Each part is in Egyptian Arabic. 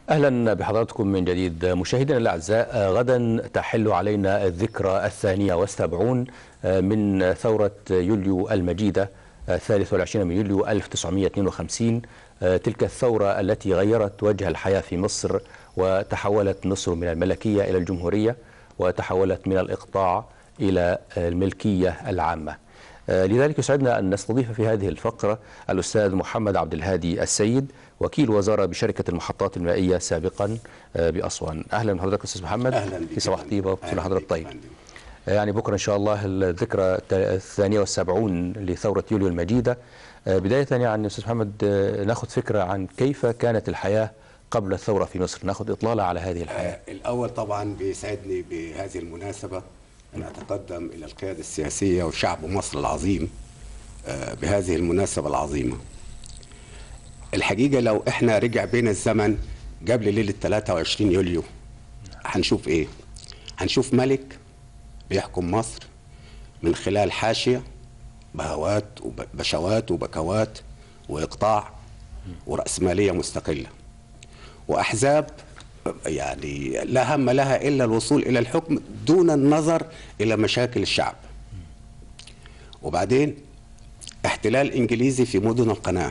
اهلا بحضراتكم من جديد مشاهدينا الاعزاء غدا تحل علينا الذكرى الثانيه والسبعون من ثوره يوليو المجيده الثالث والعشرين من يوليو 1952 تلك الثوره التي غيرت وجه الحياه في مصر وتحولت مصر من الملكيه الى الجمهوريه وتحولت من الاقطاع الى الملكيه العامه. لذلك يسعدنا ان نستضيف في هذه الفقره الاستاذ محمد عبد الهادي السيد وكيل وزاره بشركه المحطات المائيه سابقا باسوان. اهلا بحضرتك استاذ محمد اهلا بك في صباح طيبه وكل حضرتك طيب. فندم. يعني بكره ان شاء الله الذكرى الثانيه والسبعون لثوره يوليو المجيده. بدايه يعني استاذ محمد ناخذ فكره عن كيف كانت الحياه قبل الثوره في مصر، ناخذ اطلاله على هذه الحياه. آه، الأول طبعا بيسعدني بهذه المناسبة أن أتقدم إلى القيادة السياسية وشعب مصر العظيم آه، بهذه المناسبة العظيمة الحقيقة لو إحنا رجع بينا الزمن قبل ليلة 23 يوليو هنشوف إيه هنشوف ملك بيحكم مصر من خلال حاشية بهوات وبشوات وبكوات وإقطاع ورأسمالية مستقلة واحزاب يعني لا هم لها الا الوصول الى الحكم دون النظر الى مشاكل الشعب. وبعدين احتلال انجليزي في مدن القناه.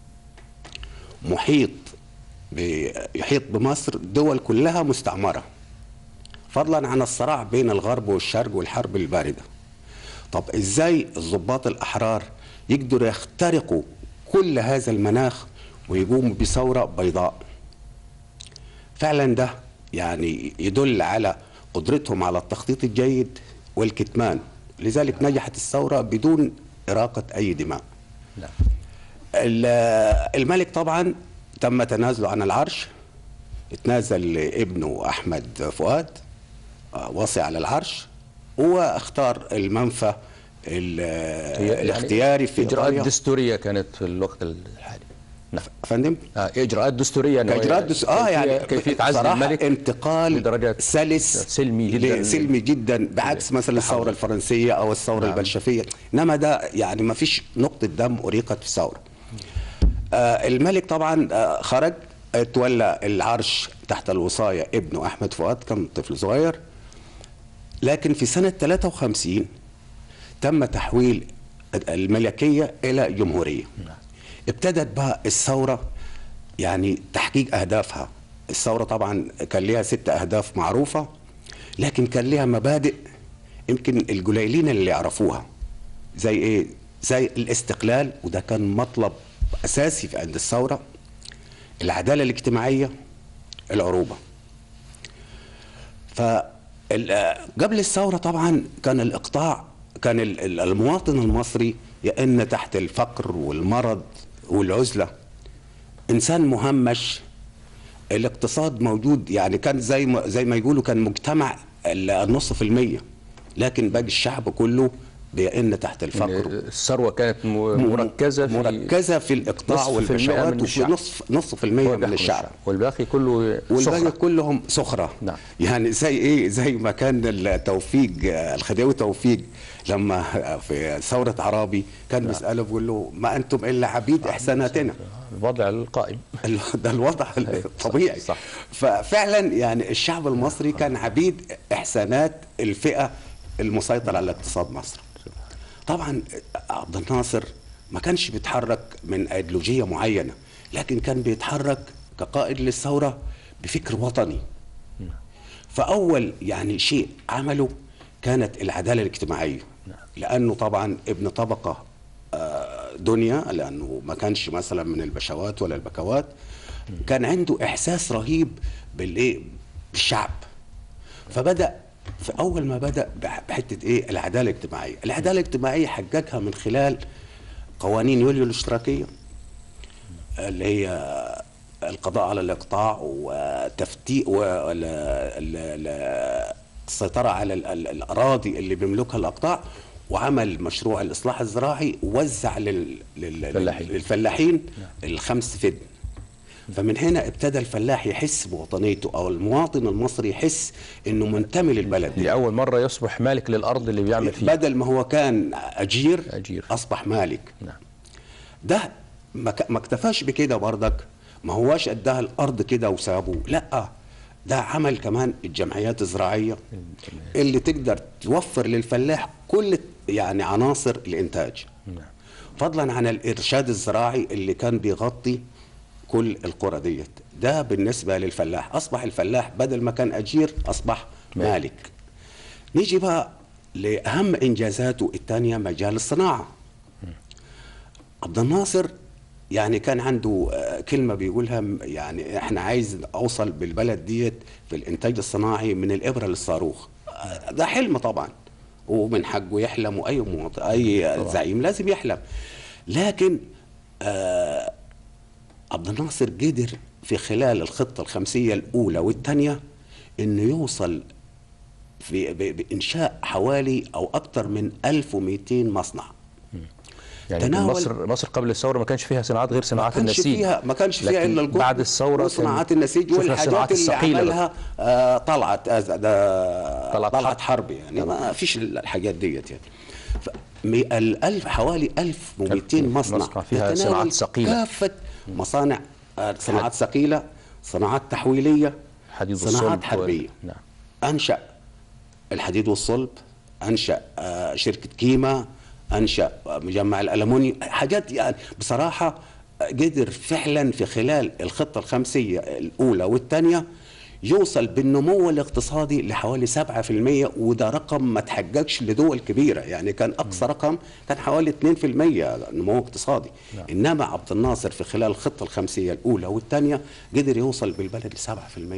محيط ب- يحيط بمصر دول كلها مستعمره. فضلا عن الصراع بين الغرب والشرق والحرب البارده. طب ازاي الضباط الاحرار يقدروا يخترقوا كل هذا المناخ ويقوموا بثوره بيضاء؟ فعلا ده يعني يدل على قدرتهم على التخطيط الجيد والكتمان لذلك نجحت الثورة بدون إراقة أي دماء نعم. ال- الملك طبعا تم تنازله عن العرش اتنازل ابنه أحمد فؤاد آه، وصي على العرش واختار المنفى ال- هي الاختياري في اجراءات إيطاليا. دستوريه كانت في الوقت الحالي. نعم. فندم آه، اجراءات دستوريه إنه اجراءات دس... اه كيفية- يعني كيفيه عزل صراحة الملك انتقال بدرجة سلس سلمي جداً. سلمي جدا بعكس مثلا الثوره الفرنسيه او الثوره نعم. البلشفيه انما ده يعني ما فيش نقطه دم اريقت في الثوره آه الملك طبعا آه خرج آه، تولى العرش تحت الوصايه ابنه احمد فؤاد كان طفل صغير لكن في سنه 53 تم تحويل الملكيه الى جمهوريه ابتدت بقى الثوره يعني تحقيق اهدافها الثوره طبعا كان ليها ست اهداف معروفه لكن كان ليها مبادئ يمكن القليلين اللي يعرفوها زي ايه زي الاستقلال وده كان مطلب اساسي في عند الثوره العداله الاجتماعيه العروبه فقبل الثوره طبعا كان الاقطاع كان ال- ال- المواطن المصري يئن تحت الفقر والمرض والعزله انسان مهمش الاقتصاد موجود يعني كان زي ما زي ما يقولوا كان مجتمع ال- النص في المية لكن باقي الشعب كله بيئن تحت إن الفقر الثروه كانت م- مركزه في مركزه في الاقطاع نصف في المئة والبشوات من وفي الشعب. نصف نصف في المية هو من بيحكم الشعب والباقي كله والباقي سخرة. كلهم سخرة نعم. يعني زي ايه زي ما كان التوفيق الخديوي توفيق لما في ثورة عرابي كان بيسأله بيقول له ما أنتم إلا عبيد إحساناتنا الوضع القائم ال- ده الوضع الطبيعي صح. ففعلا يعني الشعب المصري كان عبيد إحسانات الفئة المسيطرة على اقتصاد مصر طبعا عبد الناصر ما كانش بيتحرك من ايديولوجيه معينه لكن كان بيتحرك كقائد للثوره بفكر وطني فاول يعني شيء عمله كانت العداله الاجتماعيه لانه طبعا ابن طبقه آه، دنيا لانه ما كانش مثلا من البشوات ولا البكوات كان عنده احساس رهيب بالايه بالشعب فبدا في اول ما بدا بح- بحته ايه العداله الاجتماعيه العداله الاجتماعيه حققها من خلال قوانين يوليو الاشتراكيه اللي هي القضاء على الاقطاع وتفتيق والسيطره على ال- ال- الاراضي اللي بيملكها الاقطاع وعمل مشروع الاصلاح الزراعي ووزع لل... لل... الفلاحين. للفلاحين الخمس فدن فمن هنا ابتدى الفلاح يحس بوطنيته او المواطن المصري يحس انه منتمي للبلد دي لاول مره يصبح مالك للارض اللي بيعمل فيها بدل ما هو كان اجير, أجير. اصبح مالك نعم ده ما ك- ما اكتفاش بكده برضك ما هواش اداها الارض كده وسابوه لا ده عمل كمان الجمعيات الزراعيه اللي تقدر توفر للفلاح كل يعني عناصر الانتاج نعم. فضلا عن الارشاد الزراعي اللي كان بيغطي كل القرى ديت ده بالنسبه للفلاح اصبح الفلاح بدل ما كان اجير اصبح مالك. مالك نيجي بقى لاهم انجازاته الثانيه مجال الصناعه عبد الناصر يعني كان عنده آه، كلمه بيقولها م- يعني احنا عايز اوصل بالبلد ديت في الانتاج الصناعي من الابره للصاروخ آه، ده حلم طبعا ومن حقه يحلم واي مواطن اي زعيم لازم يحلم لكن آه عبد الناصر قدر في خلال الخطه الخمسيه الاولى والثانيه انه يوصل في ب- بانشاء حوالي او اكثر من 1200 مصنع يعني يمكن تناول- مصر مصر قبل الثوره ما كانش فيها صناعات غير ما صناعات كانش النسيج فيها ما كانش فيها لكن الا القطن بعد الثوره كان وصناعات النسيج شفنا والحاجات الصناعات اللي الثقيلة عملها آه طلعت آه ده طلعت طلعت, حرب يعني ما فيش الحاجات ديت يعني ف- مي- الألف حوالي 1200 مصنع مصنع فيها تتناول صناعات ثقيلة. كافة مصانع آه، صناعات ثقيلة صناعات تحويلية حديد صناعات والصلب حربية نعم انشا الحديد والصلب انشا آه، شركه كيما انشا آه، مجمع الالومنيوم حاجات يعني بصراحه آه، قدر فعلا في خلال الخطه الخمسيه الاولى والثانيه يوصل بالنمو الاقتصادي لحوالي 7% وده رقم ما تحققش لدول كبيره يعني كان اقصى رقم كان حوالي 2% نمو اقتصادي نعم. انما عبد الناصر في خلال الخطه الخمسيه الاولى والثانيه قدر يوصل بالبلد ل 7%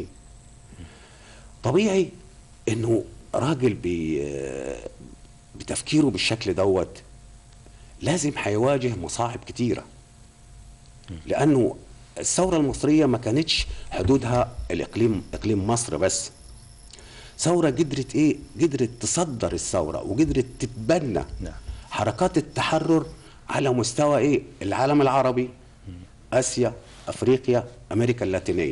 طبيعي انه راجل بي بتفكيره بالشكل دوت لازم هيواجه مصاعب كتيره لانه الثوره المصريه ما كانتش حدودها الاقليم اقليم مصر بس ثوره قدرت ايه قدرت تصدر الثوره وقدرت تتبنى نعم. حركات التحرر على مستوى ايه العالم العربي اسيا افريقيا امريكا اللاتينيه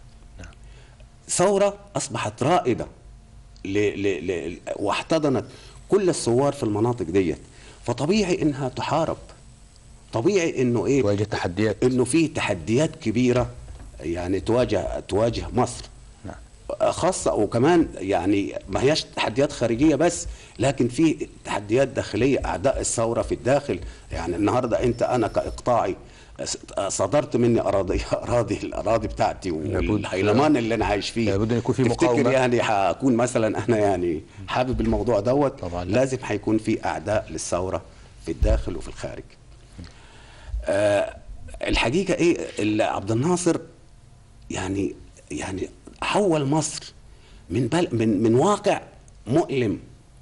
ثورة أصبحت رائدة ل... ل... ل... واحتضنت كل الثوار في المناطق ديت فطبيعي إنها تحارب طبيعي إنه إيه تواجه تحديات إنه في تحديات كبيرة يعني تواجه تواجه مصر نعم خاصة وكمان يعني ما هياش تحديات خارجية بس لكن في تحديات داخلية أعداء الثورة في الداخل يعني النهاردة أنت أنا كإقطاعي صدرت مني أراضي أراضي الأراضي بتاعتي لابد- والهيلمان اللي أنا عايش فيه لابد أن يكون في تفتكر مقاومة. يعني هكون مثلا أنا يعني حابب الموضوع دوت طبعاً لا. لازم هيكون في أعداء للثورة في الداخل وفي الخارج آه الحقيقة إيه اللي عبد الناصر يعني يعني حول مصر من بل من من واقع مؤلم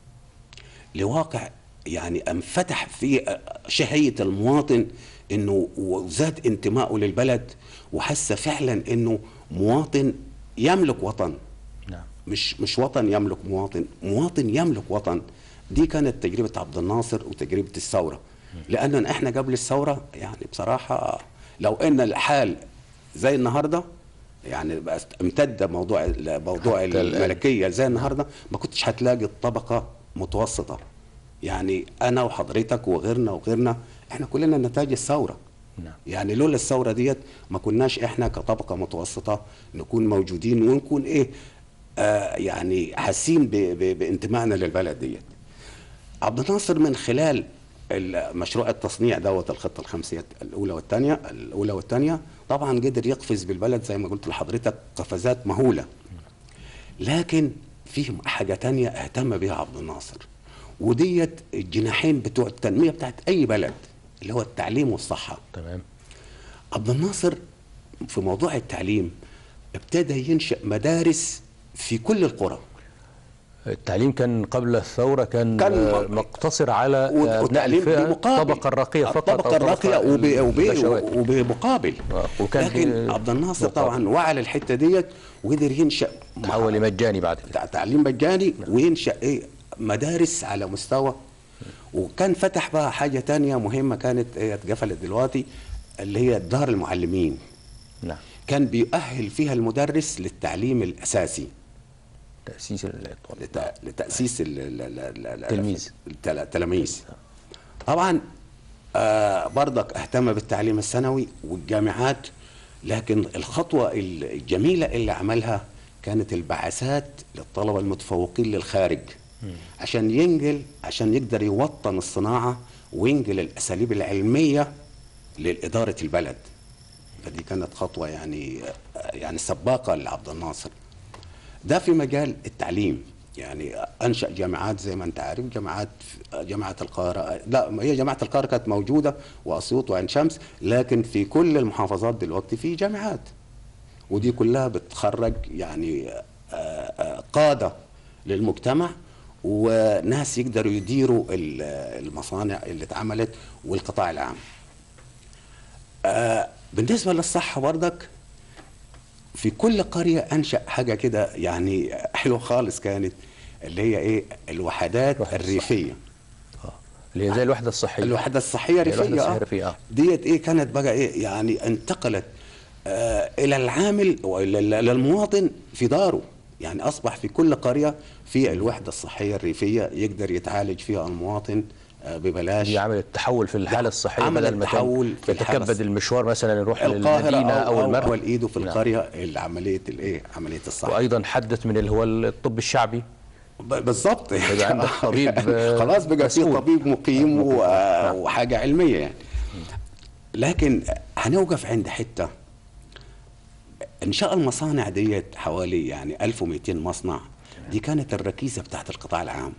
لواقع يعني انفتح فيه شهية المواطن انه وزاد انتمائه للبلد وحس فعلا انه مواطن يملك وطن نعم مش مش وطن يملك مواطن مواطن يملك وطن دي كانت تجربة عبد الناصر وتجربة الثورة لأن احنا قبل الثورة يعني بصراحة لو ان الحال زي النهاردة يعني بقى امتد موضوع موضوع حتى الآن. الملكية زي النهاردة ما كنتش هتلاقي الطبقة متوسطة يعني أنا وحضرتك وغيرنا وغيرنا احنا كلنا نتاج الثورة نعم. يعني لولا الثورة ديت ما كناش احنا كطبقة متوسطة نكون موجودين ونكون ايه آه يعني حاسين ب- ب- بانتمائنا للبلد ديت عبد الناصر من خلال ال- مشروع التصنيع دوت الخطه الخمسيه الاولى والثانيه الاولى والثانيه طبعا قدر يقفز بالبلد زي ما قلت لحضرتك قفزات مهوله لكن في حاجه تانية اهتم بها عبد الناصر وديت الجناحين بتوع التنميه بتاعت اي بلد اللي هو التعليم والصحه تمام عبد الناصر في موضوع التعليم ابتدى ينشئ مدارس في كل القرى التعليم كان قبل الثورة كان, كان آه، م- مقتصر على آه، وت- أبناء والتعليم الفئة بمقابل الطبقة الراقية فقط الطبقة أو الراقية وب... وب... البشوات. وبمقابل آه، وكان لكن في عبد الناصر مقابل. طبعا وعى للحتة ديت وقدر ينشأ تحول مجاني بعد كده تع- تعليم مجاني وينشأ ايه مدارس على مستوى وكان فتح بقى حاجة تانية مهمة كانت ايه اتقفلت دلوقتي اللي هي دار المعلمين نعم كان بيؤهل فيها المدرس للتعليم الأساسي تأسيس الطالب لت- لتأسيس ال- ال- ال- ال- ال- تلميذ. التل- التلاميذ طبعا آه برضك اهتم بالتعليم الثانوي والجامعات لكن الخطوة الجميلة اللي عملها كانت البعثات للطلبة المتفوقين للخارج عشان ينقل عشان يقدر يوطن الصناعة وينقل الأساليب العلمية لإدارة البلد فدي كانت خطوة يعني يعني سباقة لعبد الناصر ده في مجال التعليم يعني انشا جامعات زي ما انت عارف جامعات جامعه القاهره لا هي جامعه القاهره كانت موجوده واسيوط وعين شمس لكن في كل المحافظات دلوقتي في جامعات ودي كلها بتخرج يعني آه، آه، قاده للمجتمع وناس يقدروا يديروا ال- المصانع اللي اتعملت والقطاع العام آه، بالنسبه للصحه برضك في كل قرية أنشأ حاجة كده يعني حلوة خالص كانت اللي هي إيه الوحدات الوحدة الريفية اللي هي زي الوحده الصحيه الوحدة الصحية الوحدة ريفية الصحية آه. ريفية، آه. ديت إيه كانت بقى إيه يعني انتقلت آه إلى العامل وإلى إلى المواطن في داره يعني أصبح في كل قرية في الوحدة الصحية الريفية يقدر يتعالج فيها المواطن آه ببلاش دي عملت تحول في الحاله الصحيه عملت بدل ما كان تحول في الحالة يتكبد الصحية. المشوار مثلا يروح القاهرة للمدينه أو, او أو, المركز أو الإيدو في نعم. القرية العملية الإيه عملية الصحة وايضا حدث من اللي هو الطب الشعبي ب- بالظبط يبقى عندك طبيب، آه، خلاص بقى في مسؤول. طبيب مقيم و- نعم. وحاجه علميه يعني لكن هنوقف عند حته انشاء المصانع ديت حوالي يعني 1200 مصنع دي كانت الركيزه بتاعت القطاع العام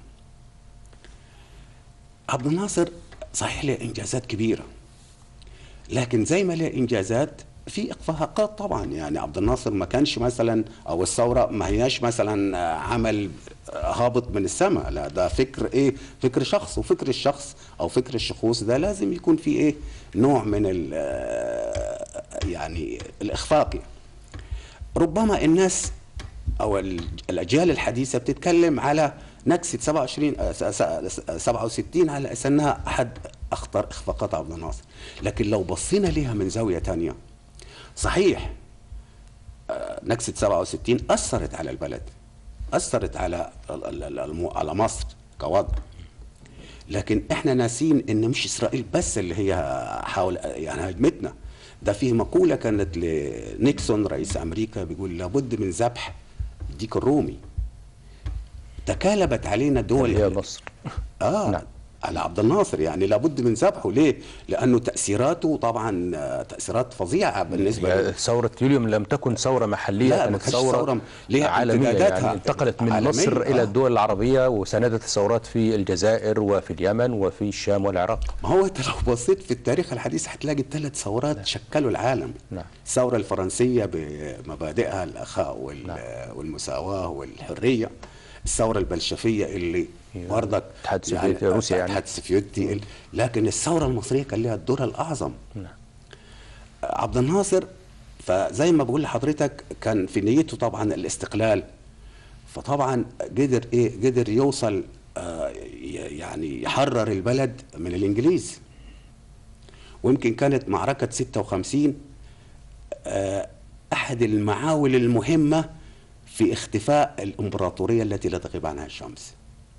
عبد الناصر صحيح له انجازات كبيره لكن زي ما له انجازات في اخفاقات طبعا يعني عبد الناصر ما كانش مثلا او الثوره ما هياش مثلا عمل هابط من السماء لا ده فكر ايه فكر شخص وفكر الشخص او فكر الشخوص ده لازم يكون فيه ايه نوع من ال يعني الاخفاق ربما الناس او ال- الاجيال الحديثه بتتكلم على نكسه 27 آه، س- س- 67 على اساس انها احد اخطر اخفاقات عبد الناصر لكن لو بصينا ليها من زاويه تانية صحيح آه، نكسه 67 اثرت على البلد اثرت على ال- ال- ال- الم- على مصر كوضع لكن احنا ناسين ان مش اسرائيل بس اللي هي حاول يعني هجمتنا ده فيه مقوله كانت لنيكسون رئيس امريكا بيقول لابد من ذبح الديك الرومي تكالبت علينا دول اللي هي مصر اه نعم. على عبد الناصر يعني لابد من ذبحه ليه؟ لانه تاثيراته طبعا آه، تاثيرات فظيعه بالنسبه هي له ثورة يوليو لم تكن ثورة محلية لا، ما كانت كانتش ثورة, ثورة ليها عالمية امتداداتها يعني انتقلت من عالمية، مصر آه. إلى الدول العربية وساندت الثورات في الجزائر وفي اليمن وفي الشام والعراق ما هو انت لو بصيت في التاريخ الحديث هتلاقي الثلاث ثورات شكلوا العالم نعم. الثورة الفرنسية بمبادئها الأخاء وال- نعم. والمساواة والحرية الثورة البلشفية اللي برضك الاتحاد السوفيتي، روسيا يعني. الاتحاد السوفيتي ال- لكن الثورة المصرية كان لها الدور الأعظم نعم. عبد الناصر فزي ما بقول لحضرتك كان في نيته طبعا الاستقلال فطبعا قدر ايه قدر يوصل آه ي- يعني يحرر البلد من الانجليز ويمكن كانت معركة 56 آه احد المعاول المهمة في اختفاء الامبراطورية التي لا تغيب عنها الشمس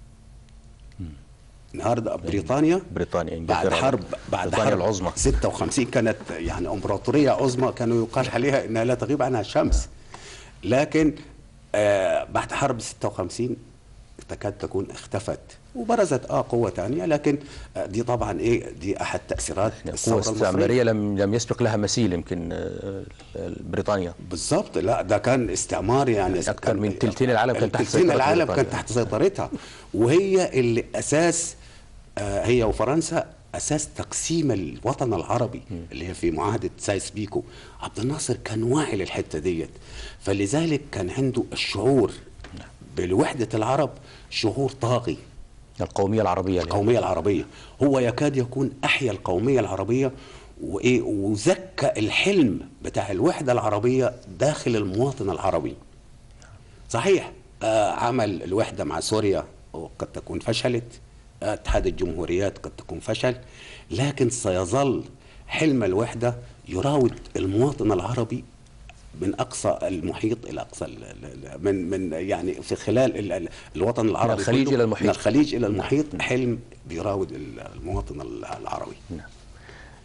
النهارده بريطانيا بريطانيا بعد إنجلترا حرب بعد بريطانيا حرب العظمى 56 كانت يعني امبراطوريه عظمى كانوا يقال عليها انها لا تغيب عنها الشمس لكن آه بعد حرب 56 تكاد تكون اختفت وبرزت اه قوه ثانيه لكن آه دي طبعا ايه دي احد تاثيرات قوة الثوره المصريه استعمارية لم لم يسبق لها مثيل يمكن آه، بريطانيا بالظبط لا ده كان استعمار يعني أكثر كان- من تلتين العالم كان تحت تلتين سيطرة العالم بريطانيا. كان تحت سيطرتها وهي اللي اساس آه، هي وفرنسا اساس تقسيم الوطن العربي اللي هي في معاهده سايس بيكو عبد الناصر كان واعي للحته ديت فلذلك كان عنده الشعور بوحده العرب شعور طاغي القومية العربية اليوم. القومية العربية هو يكاد يكون أحيا القومية العربية وإيه وزكى الحلم بتاع الوحدة العربية داخل المواطن العربي صحيح آه عمل الوحدة مع سوريا وقد تكون فشلت آه اتحاد الجمهوريات قد تكون فشل لكن سيظل حلم الوحدة يراود المواطن العربي من اقصى المحيط الى اقصى ال- ال- ال- من من يعني في خلال ال- ال- الوطن العربي الخليج كله، إلى المحيط. من الخليج الى المحيط حلم بيراود ال- المواطن ال- العربي نعم.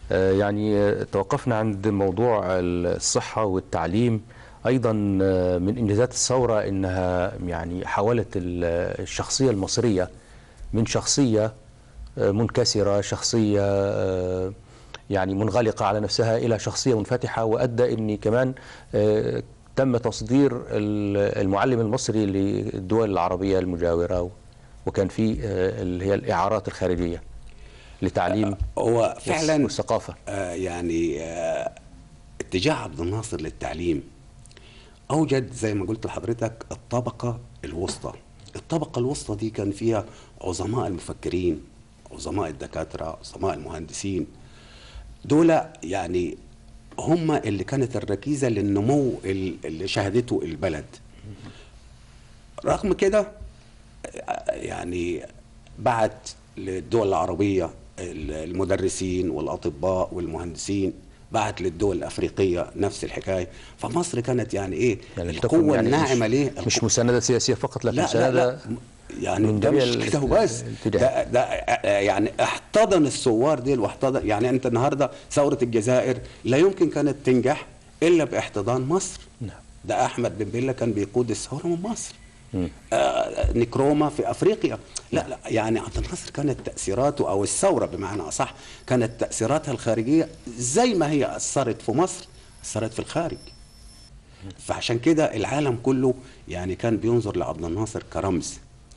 آه، يعني آه، توقفنا عند موضوع الصحة والتعليم أيضا آه، من إنجازات الثورة إنها يعني حولت ال- الشخصية المصرية من شخصية آه، منكسرة شخصية آه، يعني منغلقة على نفسها إلى شخصية منفتحة وأدى إن كمان آه، تم تصدير ال- المعلم المصري للدول العربية المجاورة وكان في آه، اللي هي الإعارات الخارجية لتعليم هو فعلا والثقافة آه يعني آه اتجاه عبد الناصر للتعليم اوجد زي ما قلت لحضرتك الطبقه الوسطى الطبقه الوسطى دي كان فيها عظماء المفكرين عظماء الدكاتره عظماء المهندسين دول يعني هم اللي كانت الركيزه للنمو ال- اللي شهدته البلد رغم كده آه، يعني بعت للدول العربية المدرسين والأطباء والمهندسين بعت للدول الأفريقية نفس الحكاية فمصر كانت يعني إيه يعني تكون القوة يعني الناعمة مش, ليه مش مساندة سياسية فقط لكن لا لا مساندة لا يعني من ده جميع مش ال- كده وبس الاتجاهات. ده, ده يعني احتضن الثوار دي واحتضن يعني انت النهارده ثوره الجزائر لا يمكن كانت تنجح الا باحتضان مصر نعم. ده احمد بن بيلا كان بيقود الثوره من مصر مم. آه نكروما في افريقيا لا لا يعني عبد الناصر كانت تاثيراته او الثوره بمعنى اصح كانت تاثيراتها الخارجيه زي ما هي اثرت في مصر اثرت في الخارج فعشان كده العالم كله يعني كان بينظر لعبد الناصر كرمز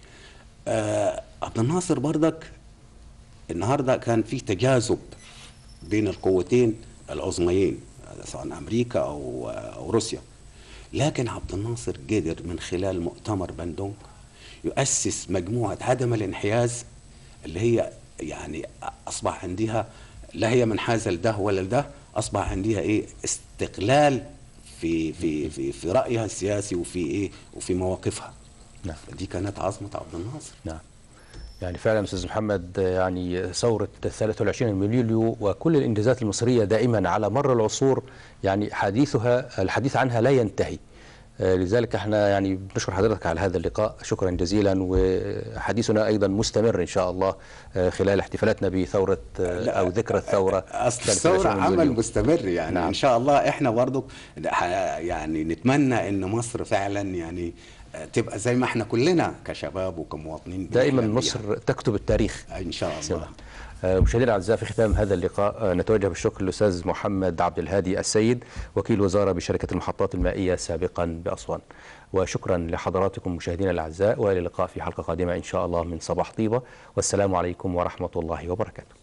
آه عبد الناصر برضك النهارده كان في تجاذب بين القوتين العظميين سواء امريكا او او روسيا لكن عبد الناصر قدر من خلال مؤتمر بندونج يؤسس مجموعه عدم الانحياز اللي هي يعني اصبح عندها لا هي منحازه لده ولا لده اصبح عندها ايه استقلال في في في في رايها السياسي وفي ايه وفي مواقفها نعم. دي كانت عظمه عبد الناصر نعم يعني فعلا استاذ محمد يعني ثوره 23 من يوليو وكل الانجازات المصريه دائما على مر العصور يعني حديثها الحديث عنها لا ينتهي آه، لذلك احنا يعني بنشكر حضرتك على هذا اللقاء شكرا جزيلا وحديثنا ايضا مستمر ان شاء الله آه، خلال احتفالاتنا بثوره آه، او ذكرى الثوره اصل 23 الثوره من عمل يوليو. مستمر يعني نعم. ان شاء الله احنا برضو ح- يعني نتمنى ان مصر فعلا يعني تبقى زي ما احنا كلنا كشباب وكمواطنين دائما بنحلم مصر تكتب التاريخ بيها. ان شاء الله سمع. آه، مشاهدينا الاعزاء في ختام هذا اللقاء آه، نتوجه بالشكر للاستاذ محمد عبد الهادي السيد وكيل وزاره بشركه المحطات المائيه سابقا باسوان وشكرا لحضراتكم مشاهدينا الاعزاء والى اللقاء في حلقه قادمه ان شاء الله من صباح طيبه والسلام عليكم ورحمه الله وبركاته